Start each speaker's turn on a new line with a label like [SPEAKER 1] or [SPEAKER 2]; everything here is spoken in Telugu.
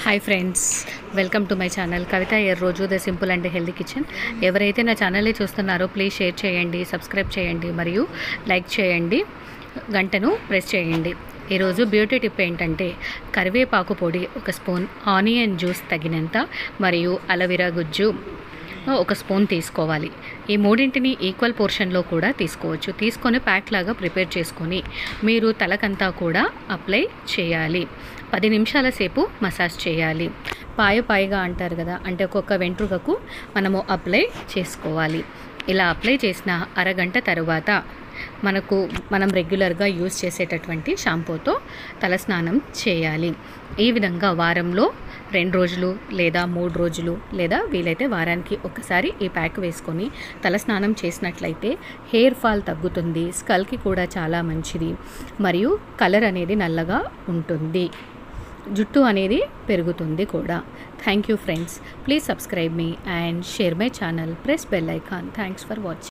[SPEAKER 1] hi friends welcome to my channel Kavitha ఇయర్ రోజు the simple and healthy kitchen ఎవరైతే నా ఛానల్ని చూస్తున్నారో ప్లీజ్ షేర్ చేయండి సబ్స్క్రైబ్ చేయండి మరియు లైక్ చేయండి గంటను ప్రెస్ చేయండి ఈరోజు బ్యూటీ టిప్ ఏంటంటే కరివేపాకు పొడి ఒక స్పూన్ ఆనియన్ జ్యూస్ తగినంత మరియు అలవిరా గుజ్జు ఒక స్పూన్ తీసుకోవాలి ఈ మూడింటిని ఈక్వల్ పోర్షన్లో కూడా తీసుకోవచ్చు తీసుకొని ప్యాక్ లాగా ప్రిపేర్ చేసుకొని మీరు తలకంతా కూడా అప్లై చేయాలి పది నిమిషాల సేపు మసాజ్ చేయాలి పాయ పాయగా అంటారు కదా అంటే ఒక్కొక్క వెంట్రుకకు మనము అప్లై చేసుకోవాలి ఇలా అప్లై చేసిన అరగంట తరువాత మనకు మనం రెగ్యులర్గా యూజ్ చేసేటటువంటి షాంపూతో తలస్నానం చేయాలి ఈ విధంగా వారంలో రెండు రోజులు లేదా మూడు రోజులు లేదా వీలైతే వారానికి ఒకసారి ఈ ప్యాక్ వేసుకొని తలస్నానం చేసినట్లయితే హెయిర్ ఫాల్ తగ్గుతుంది స్కల్కి కూడా చాలా మంచిది మరియు కలర్ అనేది నల్లగా ఉంటుంది జుట్టు అనేది పెరుగుతుంది కూడా thank you friends please subscribe మీ and share my channel press bell icon thanks for watching